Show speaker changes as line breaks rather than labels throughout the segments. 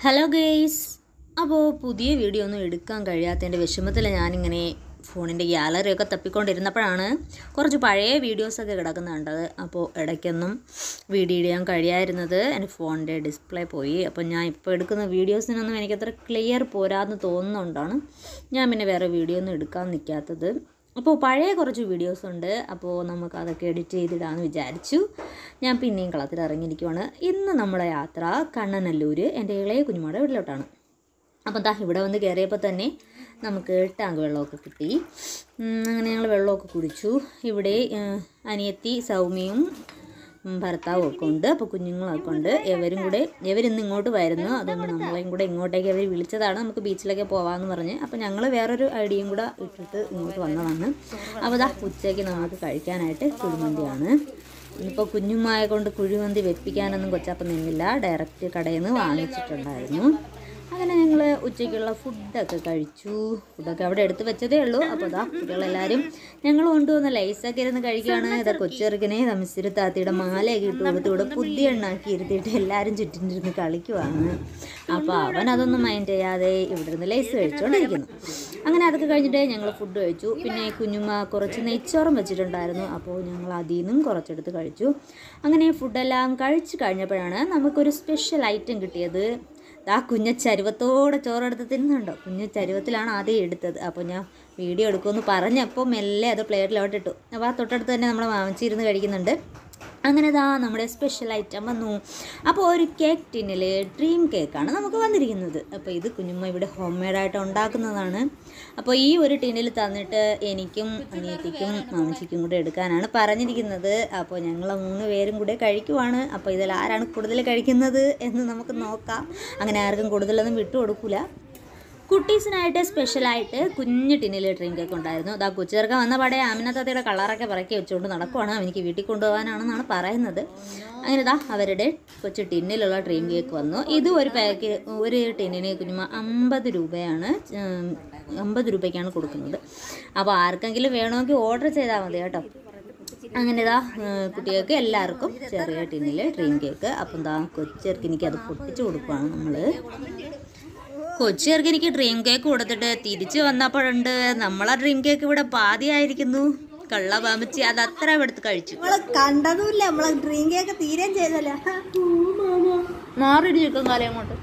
Hello guys അപ്പോൾ പുതിയ video ഒന്നും എടുക്കാൻ കഴിയാത്തതിൻ്റെ വിഷമത്തിൽ ഞാനിങ്ങനെ ഫോണിൻ്റെ ഗ്യാലറിയൊക്കെ തപ്പിക്കൊണ്ടിരുന്നപ്പോഴാണ് കുറച്ച് പഴയ വീഡിയോസൊക്കെ കിടക്കുന്നത് കണ്ടത് അപ്പോൾ ഇടയ്ക്കൊന്നും വീഡിയോ ഇടാൻ കഴിയായിരുന്നത് എൻ്റെ ഫോണിൻ്റെ ഡിസ്പ്ലേ പോയി അപ്പോൾ ഞാൻ ഇപ്പോൾ എടുക്കുന്ന വീഡിയോസിനൊന്നും എനിക്കത്ര ക്ലിയർ പോരാന്ന് തോന്നുന്നതുകൊണ്ടാണ് ഞാൻ പിന്നെ വേറെ വീഡിയോ ഒന്നും എടുക്കാൻ നിൽക്കാത്തത് അപ്പോൾ പഴയ കുറച്ച് വീഡിയോസ് ഉണ്ട് അപ്പോൾ നമുക്ക് അതൊക്കെ എഡിറ്റ് ചെയ്തിടാമെന്ന് വിചാരിച്ചു ഞാൻ പിന്നെയും കളത്തിൽ ഇറങ്ങിയിരിക്കുവാണ് ഇന്ന് നമ്മുടെ യാത്ര കണ്ണനല്ലൂർ എൻ്റെ ഇളയ കുഞ്ഞുമാടെ വീട്ടിലോട്ടാണ് അപ്പോൾ ദാ ഇവിടെ വന്ന് കയറിയപ്പോൾ തന്നെ നമുക്ക് ടാങ്ക് വെള്ളമൊക്കെ കിട്ടി ഉം, അങ്ങനെ ഞങ്ങൾ വെള്ളമൊക്കെ കുടിച്ചു ഇവിടെ ഏഹ്, അനിയത്തി സൗമ്യയും ഉം, ഭർത്താവും ഒക്കെ ഉണ്ട് അപ്പോൾ കുഞ്ഞുങ്ങളൊക്കെ ഉണ്ട് ഇവരും കൂടെ ഇവരിന്ന് ഇങ്ങോട്ട് വരുന്നു അതുകൊണ്ട് നമ്മളെയും കൂടെ ഇങ്ങോട്ടേക്ക് അവർ വിളിച്ചതാണ് നമുക്ക് ബീച്ചിലൊക്കെ പോകാമെന്ന് പറഞ്ഞ് അപ്പോൾ ഞങ്ങൾ വേറൊരു ഐഡിയയും കൂടെ ഇട്ടിട്ട് ഇങ്ങോട്ട് വന്നതാണ് അപ്പോൾ ദാ ഉച്ചയ്ക്ക് നമുക്ക് കഴിക്കാനായിട്ട് കുഴിമന്തിയാണ് ഇന്നിപ്പോൾ കുഞ്ഞുമായ കൊണ്ട് കുഴിമന്തി വെപ്പിക്കാനൊന്നും കൊച്ചപ്പം നിന്നില്ല ഡയറക്റ്റ് കടയിൽ നിന്ന് വാങ്ങിച്ചിട്ടുണ്ടായിരുന്നു അങ്ങനെ ഞങ്ങൾ ഉച്ചയ്ക്കുള്ള ഫുഡൊക്കെ കഴിച്ചു ഫുഡൊക്കെ അവിടെ എടുത്ത് വെച്ചതേ ഉള്ളൂ അപ്പോൾ അതാ കുട്ടികളെല്ലാവരും ഞങ്ങൾ കൊണ്ടുവന്ന ലൈസൊക്കെ ഇരുന്ന് കഴിക്കുകയാണ് ഇതാ കൊച്ചെറുക്കനെ തമിശ്ശിരുത്താത്തിയുടെ മാലയൊക്കെ ഇട്ട് കൊടുത്ത് ഇവിടെ പുതിയ എണ്ണാക്കി ഇരുത്തിയിട്ട് എല്ലാവരും ചുറ്റിനിരുന്ന് കളിക്കുവാണ് അപ്പോൾ അവൻ അതൊന്നും മൈൻഡ് ചെയ്യാതെ ഇവിടെ ഇരുന്ന് ലൈസ് കഴിച്ചുകൊണ്ടിരിക്കുന്നു അങ്ങനെ അതൊക്കെ കഴിഞ്ഞിട്ട് ഞങ്ങൾ ഫുഡ് കഴിച്ചു പിന്നെ കുഞ്ഞുമ്മ കുറച്ച് നെയ്ച്ചോറും വെച്ചിട്ടുണ്ടായിരുന്നു അപ്പോൾ ഞങ്ങൾ അതിൽ നിന്നും കുറച്ചെടുത്ത് കഴിച്ചു അങ്ങനെ ഫുഡെല്ലാം കഴിച്ച് കഴിഞ്ഞപ്പോഴാണ് നമുക്കൊരു സ്പെഷ്യൽ ഐറ്റം കിട്ടിയത് ആ കുഞ്ഞ ചരുവത്തോടെ ചോറെടുത്ത് തിന്നുണ്ടോ കുഞ്ഞ ചരുവത്തിലാണ് ആദ്യം എടുത്തത് അപ്പോൾ ഞാൻ വീഡിയോ എടുക്കുമെന്ന് പറഞ്ഞപ്പോൾ മെല്ലെ അത് പ്ലേറ്റിലോട്ട് ഇട്ടു അപ്പോൾ ആ തൊട്ടടുത്ത് തന്നെ നമ്മൾ വാങ്ങിച്ചിരുന്ന് കഴിക്കുന്നുണ്ട് അങ്ങനെ ഇതാ നമ്മുടെ സ്പെഷ്യൽ ഐറ്റം വന്നു അപ്പോൾ ഒരു കേക്ക് ടിന്നിൽ ഡ്രീം കേക്കാണ് നമുക്ക് വന്നിരിക്കുന്നത് അപ്പോൾ ഇത് കുഞ്ഞുമ്മ ഇവിടെ ഹോം മെയ്ഡായിട്ട് ഉണ്ടാക്കുന്നതാണ് അപ്പോൾ ഈ ഒരു ടിന്നിൽ തന്നിട്ട് എനിക്കും അനിയത്തിക്കും മാമച്ചിക്കും കൂടെ എടുക്കാനാണ് പറഞ്ഞിരിക്കുന്നത് അപ്പോൾ ഞങ്ങൾ മൂന്ന് പേരും കൂടെ കഴിക്കുവാണ് അപ്പോൾ ഇതിൽ ആരാണ് കൂടുതൽ കഴിക്കുന്നത് എന്ന് നമുക്ക് നോക്കാം അങ്ങനെ ആർക്കും കൂടുതലൊന്നും വിട്ടു കൊടുക്കില്ല കുട്ടീസിനായിട്ട് സ്പെഷ്യലായിട്ട് കുഞ്ഞു ടിന്നിൽ ഡ്രീം കേക്ക് ഉണ്ടായിരുന്നു അതാ കൊച്ചുചേർക്ക വന്ന പടേ ആമിനത്തയുടെ കളറൊക്കെ പറക്കി വെച്ചുകൊണ്ട് നടക്കുവാണ് എനിക്ക് വീട്ടിൽ കൊണ്ടുപോകാനാണെന്നാണ് പറയുന്നത് അങ്ങനെ ഇതാ അവരുടെ കൊച്ചു ടിന്നിലുള്ള ഡ്രീം കേക്ക് വന്നു ഇത് ഒരു പാക്ക് ഒരു ടിന്നിന് കുഞ്ഞുമ അമ്പത് രൂപയാണ് ഉം, അമ്പത് രൂപയ്ക്കാണ് കൊടുക്കുന്നത് അപ്പോൾ ആർക്കെങ്കിലും വേണമെങ്കിൽ ഓർഡർ ചെയ്താൽ മതി കേട്ടോ അങ്ങനെ ഇതാ ഏഹ്, കുട്ടികൾക്ക് എല്ലാവർക്കും ചെറിയ ടിന്നിൽ ഡ്രീം കേക്ക് അപ്പം എന്താ കൊച്ചേർക്ക് എനിക്ക് അത് പൊട്ടിച്ച് കൊടുക്കുകയാണ് നമ്മൾ കൊച്ചേർക്ക് എനിക്ക് ഡ്രീം കേക്ക് കൊടുത്തിട്ട് തിരിച്ചു വന്നപ്പോഴുണ്ട് നമ്മളെ ഡ്രീം കേക്ക് ഇവിടെ പാതിയായിരിക്കുന്നു കള്ള പാമ്പച്ചി അത് അത്ര എടുത്ത് കഴിച്ചു
നമ്മളെ കണ്ടതുമില്ല നമ്മളെ ഡ്രീം കേക്ക് തീരെയും ചെയ്തല്ല
മാറിയിട്ട് ചിക്കൻ കാലം അങ്ങോട്ട്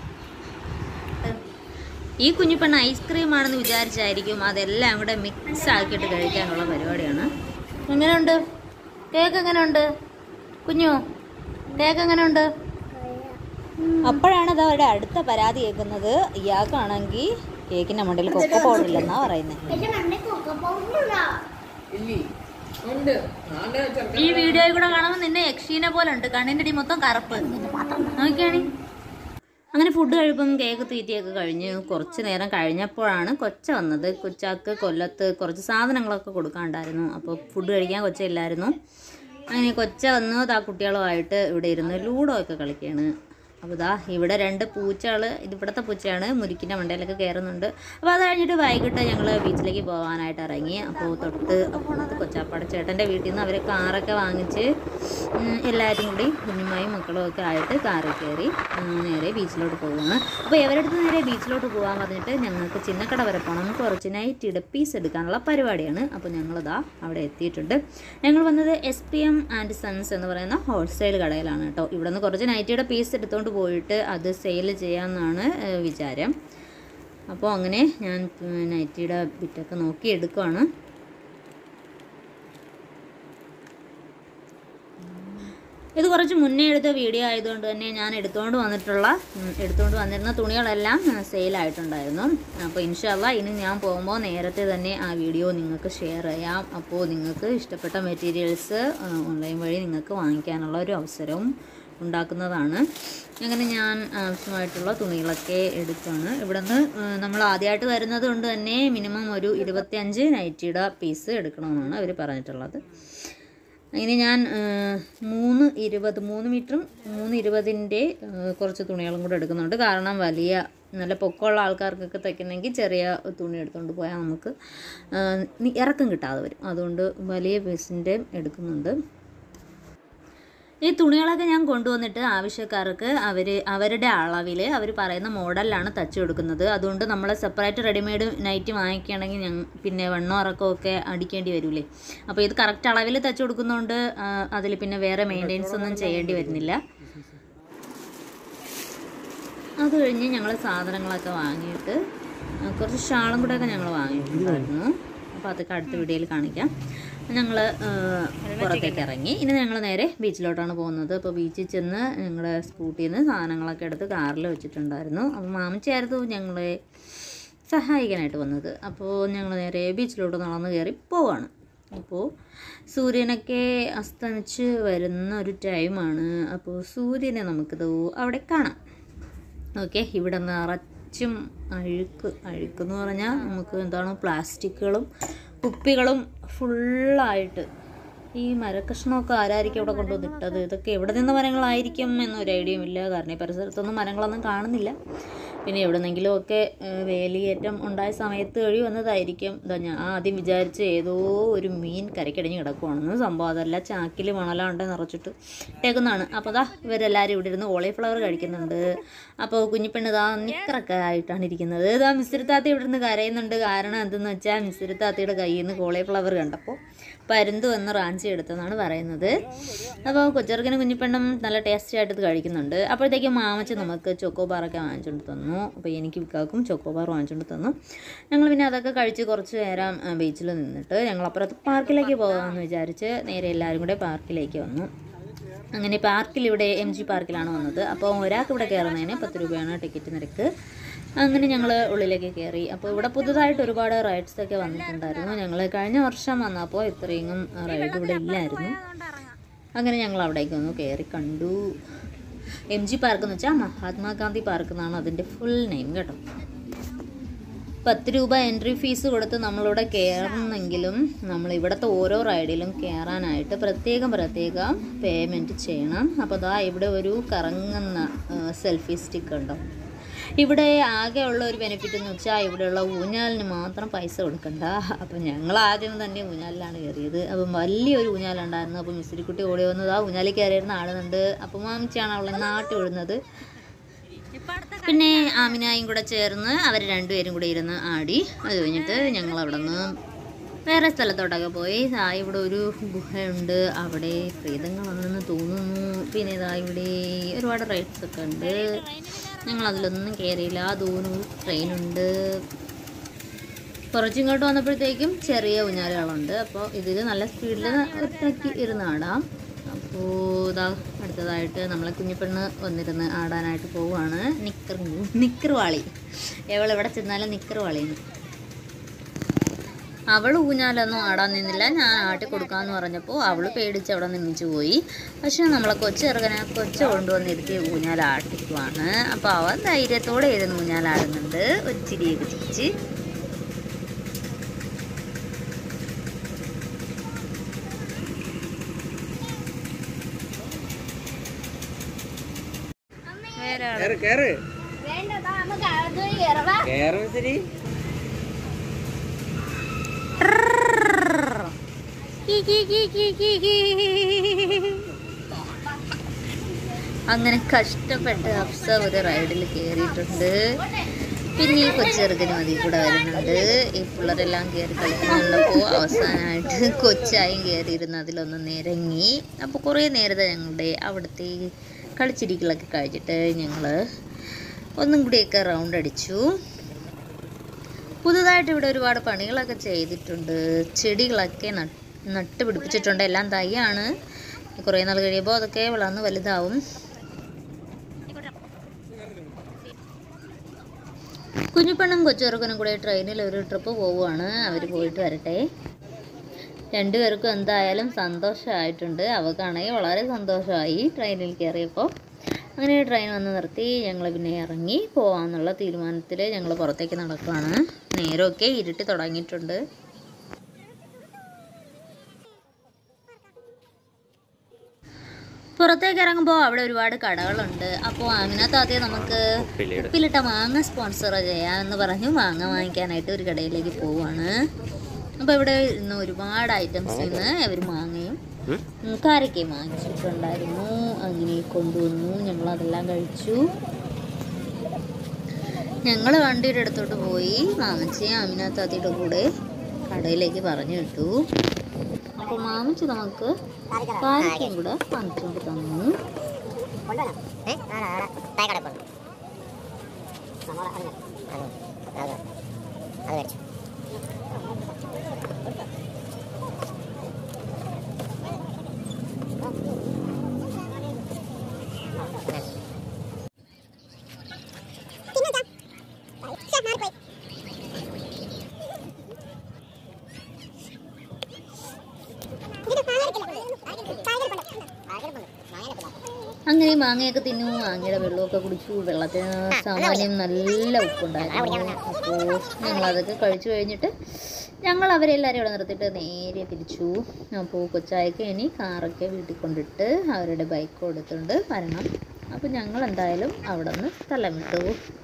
ഈ കുഞ്ഞിപ്പെണ്ണ ഐസ്ക്രീം ആണെന്ന് വിചാരിച്ചായിരിക്കും അതെല്ലാം കൂടെ മിക്സ് ആക്കിയിട്ട് കഴിക്കാനുള്ള പരിപാടിയാണ് എങ്ങനെയുണ്ട് കേക്ക് എങ്ങനെയുണ്ട് കുഞ്ഞു കേക്ക് എങ്ങനെയുണ്ട് അപ്പോഴാണ് അത് അവരുടെ അടുത്ത പരാതി കേൾക്കുന്നത് ഇയാൾക്കാണെങ്കിൽ കേക്കിന്റെ മണ്ടയിൽ കൊക്ക പൗഡർ ഇല്ലെന്നാ പറയുന്നത് ഈ വീഡിയോയിൽ കൂടെ കാണുമ്പോൾ നിന്നെ യക്ഷീനെ പോലെ ഉണ്ട് കണ്ണിന്റെ അടി മൊത്തം കറുപ്പ് നോക്കിയാണി അങ്ങനെ ഫുഡ് കഴിപ്പം കേക്ക് തീറ്റിയൊക്കെ കഴിഞ്ഞ് കുറച്ച് നേരം കഴിഞ്ഞപ്പോഴാണ് കൊച്ച വന്നത് കൊച്ചാക്ക് കൊല്ലത്ത് കുറച്ച് സാധനങ്ങളൊക്കെ കൊടുക്കാണ്ടായിരുന്നു അപ്പോൾ ഫുഡ് കഴിക്കാൻ കൊച്ച ഇല്ലായിരുന്നു അങ്ങനെ കൊച്ച വന്നു ആ കുട്ടികളുമായിട്ട് ഇവിടെ ഇരുന്ന് ലൂഡോ ഒക്കെ കളിക്കുകയാണ് അപ്പോൾ ഇതാ ഇവിടെ രണ്ട് പൂച്ചകൾ ഇത് ഇവിടുത്തെ പൂച്ചയാണ് മുരിക്കിൻ്റെ മണ്ടയിലൊക്കെ കയറുന്നുണ്ട് അപ്പോൾ അത് കഴിഞ്ഞിട്ട് വൈകിട്ട് ഞങ്ങൾ ബീച്ചിലേക്ക് പോകാനായിട്ട് ഇറങ്ങി അപ്പോൾ തൊട്ട് അപ്പുറത്ത് കൊച്ചാപ്പാട ചേട്ടൻ്റെ വീട്ടിൽ നിന്ന് അവർ കാറൊക്കെ വാങ്ങിച്ച് ഉം, എല്ലാവരും കൂടി കുഞ്ഞുമായും മക്കളും ഒക്കെ ആയിട്ട് കാറിൽ കയറി ഉം, നേരെ ബീച്ചിലോട്ട് പോവുകയാണ് അപ്പോൾ ഇവരടുത്ത് നേരെ ബീച്ചിലോട്ട് പോകാൻ പറഞ്ഞിട്ട് ഞങ്ങൾക്ക് ചിന്നക്കട വരെ പോകണം കുറച്ച് നൈറ്റ് പീസ് എടുക്കാനുള്ള പരിപാടിയാണ് അപ്പോൾ ഞങ്ങളിതാ അവിടെ എത്തിയിട്ടുണ്ട് ഞങ്ങൾ വന്നത് S P M and sons എന്ന് പറയുന്ന ഹോൾസെയിൽ കടയിലാണ് കേട്ടോ ഇവിടെ നിന്ന് കുറച്ച് നൈറ്റിയുടെ പീസ് എടുത്തുകൊണ്ട് പോയിട്ട് അത് സെയിൽ ചെയ്യാമെന്നാണ് ഏഹ്, വിചാരം അപ്പോൾ അങ്ങനെ ഞാൻ ഉം, നൈറ്റിയുടെ ബിറ്റൊക്കെ നോക്കി എടുക്കുവാണ് ഇത് കുറച്ച് മുന്നേ എടുത്ത വീഡിയോ ആയതുകൊണ്ട് തന്നെ ഞാൻ എടുത്തുകൊണ്ട് വന്നിട്ടുള്ള ഉം, എടുത്തുകൊണ്ട് വന്നിരുന്ന തുണികളെല്ലാം സെയിലായിട്ടുണ്ടായിരുന്നു അപ്പോൾ ഇൻഷല്ല ഇനി ഞാൻ പോകുമ്പോൾ നേരത്തെ തന്നെ ആ വീഡിയോ നിങ്ങൾക്ക് ഷെയർ ചെയ്യാം അപ്പോൾ നിങ്ങൾക്ക് ഇഷ്ടപ്പെട്ട മെറ്റീരിയൽസ് ഓൺലൈൻ വഴി നിങ്ങൾക്ക് വാങ്ങിക്കാനുള്ള ഒരു അവസരവും ഉണ്ടാക്കുന്നതാണ് അങ്ങനെ ഞാൻ ആവശ്യമായിട്ടുള്ള തുണികളൊക്കെ എടുത്താണ് ഇവിടെ നിന്ന് നമ്മൾ ആദ്യമായിട്ട് വരുന്നത് കൊണ്ട് തന്നെ മിനിമം ഒരു ഇരുപത്തിയഞ്ച് നൈറ്റിയുടെ പീസ് എടുക്കണമെന്നാണ് അവർ പറഞ്ഞിട്ടുള്ളത് അങ്ങനെ ഞാൻ ആ, മൂന്ന് ഇരുപത് മൂന്ന് മീറ്ററും മൂന്ന് ഇരുപതിൻ്റെ ആ, കുറച്ച് തുണികളും കൂടെ എടുക്കുന്നുണ്ട് കാരണം വലിയ നല്ല പൊക്കമുള്ള ആൾക്കാർക്കൊക്കെ തയ്ക്കുന്നെങ്കിൽ ചെറിയ തുണി എടുത്തുകൊണ്ട് പോയാൽ നമുക്ക് ആ, നി- ഇറക്കം കിട്ടാതെ വരും അതുകൊണ്ട് വലിയ പീസിൻ്റെ എടുക്കുന്നുണ്ട് ഈ തുണികളൊക്കെ ഞാൻ കൊണ്ടുവന്നിട്ട് ആവശ്യക്കാർക്ക് അവർ അവരുടെ അളവിൽ അവർ പറയുന്ന മോഡലിലാണ് തച്ച് കൊടുക്കുന്നത് അതുകൊണ്ട് നമ്മൾ സെപ്പറേറ്റ് റെഡിമെയ്ഡ് നൈറ്റ് വാങ്ങിക്കുകയാണെങ്കിൽ ഞങ്ങൾ പിന്നെ വെണ്ണോ ഇറക്കമോ ഒക്കെ അടിക്കേണ്ടി വരില്ലേ അപ്പോൾ ഇത് കറക്റ്റ് അളവിൽ തച്ച് കൊടുക്കുന്നതുകൊണ്ട് അതിൽ പിന്നെ വേറെ മെയിൻ്റെനൻസ് ഒന്നും ചെയ്യേണ്ടി വരുന്നില്ല അത് കഴിഞ്ഞ് ഞങ്ങൾ സാധനങ്ങളൊക്കെ വാങ്ങിയിട്ട് ആ, കുറച്ച് ഷാളും കൂടെയൊക്കെ ഞങ്ങൾ വാങ്ങിയിട്ടുണ്ടായിരുന്നു അപ്പോൾ അതൊക്കെ അടുത്ത വീഡിയോയിൽ കാണിക്കാം ഞങ്ങൾ പുറത്തേക്ക് ഇറങ്ങി ഇനി ഞങ്ങൾ നേരെ ബീച്ചിലോട്ടാണ് പോകുന്നത് അപ്പോൾ ബീച്ചിൽ ചെന്ന് ഞങ്ങളുടെ സ്കൂട്ടിയിൽ നിന്ന് സാധനങ്ങളൊക്കെ എടുത്ത് കാറിൽ വെച്ചിട്ടുണ്ടായിരുന്നു അപ്പോൾ മാമച്ചായിരുന്നു ഞങ്ങളെ സഹായിക്കാനായിട്ട് വന്നത് അപ്പോൾ ഞങ്ങൾ നേരെ ബീച്ചിലോട്ട് നടന്ന് കയറി പോവാണ് അപ്പോൾ സൂര്യനൊക്കെ അസ്തമിച്ച് വരുന്ന ഒരു ടൈമാണ് അപ്പോൾ സൂര്യനെ നമുക്കിത് അവിടെ കാണാം ഓക്കെ ഇവിടെ നിറച്ചും അഴുക്ക് അഴുക്കെന്ന് പറഞ്ഞാൽ നമുക്ക് എന്താണ് പ്ലാസ്റ്റിക്കുകളും കുപ്പികളും ഫുള്ളായിട്ട് ഈ മരക്കഷ്ണമൊക്കെ ആരായിരിക്കും ഇവിടെ കൊണ്ടുവന്നിട്ടത് ഇതൊക്കെ എവിടെ നിന്ന് മരങ്ങളായിരിക്കും എന്നൊരു ഐഡിയയും ഇല്ല കാരണം ഈ പരിസരത്തൊന്നും മരങ്ങളൊന്നും കാണുന്നില്ല പിന്നെ എവിടെന്നെങ്കിലും ഒക്കെ ഏഹ്, വേലിയേറ്റം ഉണ്ടായ സമയത്ത് വഴി വന്നതായിരിക്കും ഇതാ ഞാൻ ആദ്യം വിചാരിച്ച് ഏതോ ഒരു മീൻ കരക്കടിഞ്ഞ് കിടക്കുവാണെന്ന് സംഭവം അതല്ല ചാക്കിൽ മണലാണ്ട് നിറച്ചിട്ട് ഇട്ടേക്കുന്നതാണ് അപ്പോൾ ദാ ഇവരെല്ലാവരും ഇവിടെ ഇരുന്ന് കോളിഫ്ലവർ കഴിക്കുന്നുണ്ട് അപ്പോൾ കുഞ്ഞിപ്പെണ്ണ് ഇതാ നിക്കറൊക്കെ ആയിട്ടാണ് ഇരിക്കുന്നത് ഇതാ മിസ്രിത്താത്തി ഇവിടെ നിന്ന് കരയുന്നുണ്ട് കാരണം എന്തെന്ന് വെച്ചാൽ മിസ്രിത്താത്തിയുടെ കയ്യിൽ നിന്ന് കോളിഫ്ലവർ കണ്ടപ്പോൾ പരുന്ത് വന്ന് റാഞ്ചി എടുത്തെന്നാണ് പറയുന്നത് അപ്പോൾ കൊച്ചെറുക്കനും കുഞ്ഞിപ്പെണ്ണും നല്ല ടേസ്റ്റി ആയിട്ട് ഇത് കഴിക്കുന്നുണ്ട് അപ്പോഴത്തേക്കും മാമച്ച് നമുക്ക് ചോക്കോബാറൊക്കെ വാങ്ങിച്ചുകൊണ്ട് തന്നു അപ്പോൾ എനിക്ക് വിക്കാക്കും ചോക്കോബാർ വാങ്ങിച്ചുകൊണ്ട് തന്നു ഞങ്ങൾ പിന്നെ അതൊക്കെ കഴിച്ച് കുറച്ച് നേരം ബീച്ചിൽ നിന്നിട്ട് ഞങ്ങൾ അപ്പുറത്ത് പാർക്കിലേക്ക് പോകാമെന്ന് വിചാരിച്ച് നേരെ എല്ലാവരും കൂടെ പാർക്കിലേക്ക് വന്നു അങ്ങനെ പാർക്കിൽ ഇവിടെ എം ജി പാർക്കിലാണ് വന്നത് അപ്പോൾ ഒരാൾക്ക് ഇവിടെ കയറുന്നതിന് പത്ത് രൂപയാണ് ടിക്കറ്റ് നിരക്ക് അങ്ങനെ ഞങ്ങൾ ഉള്ളിലേക്ക് കയറി അപ്പോൾ ഇവിടെ പുതുതായിട്ട് ഒരുപാട് റൈഡ്സ് ഒക്കെ വന്നിട്ടുണ്ടായിരുന്നു ഞങ്ങൾ കഴിഞ്ഞ വർഷം വന്നപ്പോൾ ഇത്രയും റൈഡ് ഇവിടെ ഇല്ലായിരുന്നു അങ്ങനെ ഞങ്ങൾ അവിടേക്ക് വന്നു കയറി കണ്ടു എം ജി പാർക്ക് എന്ന് വെച്ചാൽ മഹാത്മാഗാന്ധി പാർക്ക് എന്നാണ് അതിൻ്റെ ഫുൾ നെയിം കേട്ടോ പത്ത് രൂപ എൻട്രി ഫീസ് കൊടുത്ത് നമ്മളിവിടെ കയറുന്നെങ്കിലും നമ്മൾ ഇവിടുത്തെ ഓരോ റൈഡിലും കയറാനായിട്ട് പ്രത്യേകം പ്രത്യേകം പേയ്മെൻറ്റ് ചെയ്യണം അപ്പോൾ ദാ ഇവിടെ ഒരു കറങ്ങുന്ന സെൽഫി സ്റ്റിക്ക് ഉണ്ടോ ഇവിടെ ആകെ ഉള്ള ഒരു ബെനിഫിറ്റ് എന്ന് വെച്ചാൽ ഇവിടെയുള്ള ഊഞ്ഞാലിന് മാത്രം പൈസ കൊടുക്കണ്ട അപ്പം ഞങ്ങൾ ആദ്യം തന്നെ ഊഞ്ഞാലിലാണ് കയറിയത് അപ്പം വലിയൊരു ഊഞ്ഞാലുണ്ടായിരുന്നു അപ്പം മിസ്രിക്കുട്ടി ഓടി വന്നത് ആ ഊഞ്ഞാലിൽ കയറിയിരുന്ന ആടുന്നുണ്ട് അപ്പം മാമിച്ചാണ് അവളെ നാട്ടി വിടുന്നത് പിന്നെ ആമിനായും കൂടെ ചേർന്ന് അവർ രണ്ടുപേരും കൂടെ ഇരുന്ന് ആടി അത് കഴിഞ്ഞിട്ട് ഞങ്ങൾ അവിടെ നിന്ന് വേറെ സ്ഥലത്തോട്ടൊക്കെ പോയി ദാ ഇവിടെ ഒരു ഗുഹയുണ്ട് അവിടെ പ്രേതങ്ങളാണെന്ന് തോന്നുന്നു പിന്നെ ഇതാ ഇവിടെ ഒരുപാട് റൈഡ്സ് ഒക്കെ ഉണ്ട് ഞങ്ങൾ അതിലൊന്നും കയറിയില്ല ദൂരം ട്രെയിനുണ്ട് കുറച്ചിങ്ങോട്ട് വന്നപ്പോഴത്തേക്കും ചെറിയ ഊഞ്ഞാലുകളുണ്ട് അപ്പോൾ ഇതിൽ നല്ല സ്പീഡിൽ ഒറ്റയ്ക്ക് ഇരുന്ന് ആടാം അപ്പോൾ ഇതാ അടുത്തതായിട്ട് നമ്മളെ കുഞ്ഞിപ്പെണ്ണ് വന്നിരുന്ന് ആടാനായിട്ട് പോവുകയാണ് നിക്കർ നിക്കർ വാളി എവൾ എവിടെ ചെന്നാലും നിക്കർ വാളിയാണ് അവൾ ഊഞ്ഞാലൊന്നും ആടാൻ നിന്നില്ല ഞാൻ ആട്ടി കൊടുക്കാമെന്ന് പറഞ്ഞപ്പോൾ അവൾ പേടിച്ച് അവിടെ നിന്നിച്ച് പോയി പക്ഷെ നമ്മളെ കൊച്ചിറക്കനെ കൊച്ച കൊണ്ടുവന്നിരുത്തി ഊഞ്ഞാൽ ആട്ടിക്കുവാണ് അപ്പോൾ അവൻ ധൈര്യത്തോടെ ഇരുന്ന് ഊഞ്ഞാലാടുന്നുണ്ട് ഒരു ചിരിയൊക്കെ ചിരിച്ച് വേറെ ആള്.
കേറ് കേറ് കേറും ശരി
കി, കി, കി, കി, കി, കി. അങ്ങനെ കഷ്ടപ്പെട്ട് ഹഫ്സ ഒരു റൈഡിൽ കയറിയിട്ടുണ്ട് പിന്നെ ഈ കൊച്ചെറുക്കനും അതിൽ കൂടെ വരുന്നുണ്ട് ഈ പിള്ളേരെല്ലാം കയറി കളിക്കുന്നുണ്ടപ്പോൾ അവസാനമായിട്ട് കൊച്ചായും കയറിയിരുന്ന് അതിലൊന്ന് നിരങ്ങി അപ്പോൾ കുറേ നേരത്തെ ഞങ്ങളുടെ അവിടുത്തെ കളിച്ചിരിക്കലൊക്കെ കഴിച്ചിട്ട് ഞങ്ങൾ ഒന്നും കൂടിയൊക്കെ റൗണ്ട് അടിച്ചു പുതുതായിട്ട് ഇവിടെ ഒരുപാട് പണികളൊക്കെ ചെയ്തിട്ടുണ്ട് ചെടികളൊക്കെ നട്ട് നട്ട് പിടിപ്പിച്ചിട്ടുണ്ട് എല്ലാം തൈയാണ് കുറേ നാൾ കഴിയുമ്പോൾ അതൊക്കെ വളർന്ന് വലുതാവും കുഞ്ഞുപ്പെണ്ണും കൊച്ചുചെറുക്കനും കൂടെ ട്രെയിനിൽ ഒരു ട്രിപ്പ് പോവുകയാണ് അവർ പോയിട്ട് വരട്ടെ രണ്ടുപേർക്കും എന്തായാലും സന്തോഷമായിട്ടുണ്ട് അവക്കാണെങ്കിൽ വളരെ സന്തോഷമായി ട്രെയിനിൽ കയറിയപ്പോൾ അങ്ങനെ ട്രെയിൻ വന്ന് നിർത്തി ഞങ്ങൾ പിന്നെ ഇറങ്ങി പോകാമെന്നുള്ള തീരുമാനത്തിൽ ഞങ്ങൾ പുറത്തേക്ക് നടക്കുകയാണ് നേരമൊക്കെ ഇരുട്ടി തുടങ്ങിയിട്ടുണ്ട് പുറത്തേക്ക് ഇറങ്ങുമ്പോൾ അവിടെ ഒരുപാട് കടകളുണ്ട് അപ്പോൾ അതിനകത്ത് ആദ്യം നമുക്ക്
ഉപ്പിലിട്.
ഉപ്പിലിട്ട മാങ്ങ സ്പോൺസർ ചെയ്യാമെന്ന് പറഞ്ഞു മാങ്ങ വാങ്ങിക്കാനായിട്ട് ഒരു കടയിലേക്ക് പോവുകയാണ് അപ്പോൾ ഇവിടെ ഇന്ന് ഒരുപാട് ഐറ്റംസ് നിന്ന് ഇവർ മാങ്ങയും ഉം, കാരക്കയും വാങ്ങിച്ചിട്ടുണ്ടായിരുന്നു അങ്ങനെ കൊണ്ടുവന്നു ഞങ്ങൾ അതെല്ലാം കഴിച്ചു ഞങ്ങൾ വണ്ടിയുടെ അടുത്തോട്ട് പോയി മാമച്ചയും അമിനാത്താത്തിയുടെ കൂടെ കടയിലേക്ക് പറഞ്ഞു വിട്ടു അപ്പോൾ മാമച്ചി നമുക്ക് കാരക്കയും കൂടെ വാങ്ങിച്ചുകൊണ്ട് തന്നു അങ്ങനെ മാങ്ങയൊക്കെ തിന്നു മാങ്ങയുടെ വെള്ളമൊക്കെ കുടിച്ചു വെള്ളത്തിന് സാമാന്യം നല്ല ഉപ്പുണ്ടായിരുന്നു അപ്പോൾ ഞങ്ങൾ അതൊക്കെ കഴിച്ചു കഴിഞ്ഞിട്ട് ഞങ്ങൾ അവരെല്ലാവരും ഇവിടെ നിർത്തിയിട്ട് നേരെ തിരിച്ചു അപ്പോൾ കൊച്ചായക്ക് ഇനി കാറൊക്കെ വീട്ടിൽ കൊണ്ടിട്ട് അവരുടെ ബൈക്ക് കൊടുത്തുകൊണ്ട് വരണം അപ്പോൾ ഞങ്ങൾ എന്തായാലും അവിടെ നിന്ന് സ്ഥലം വിട്ടു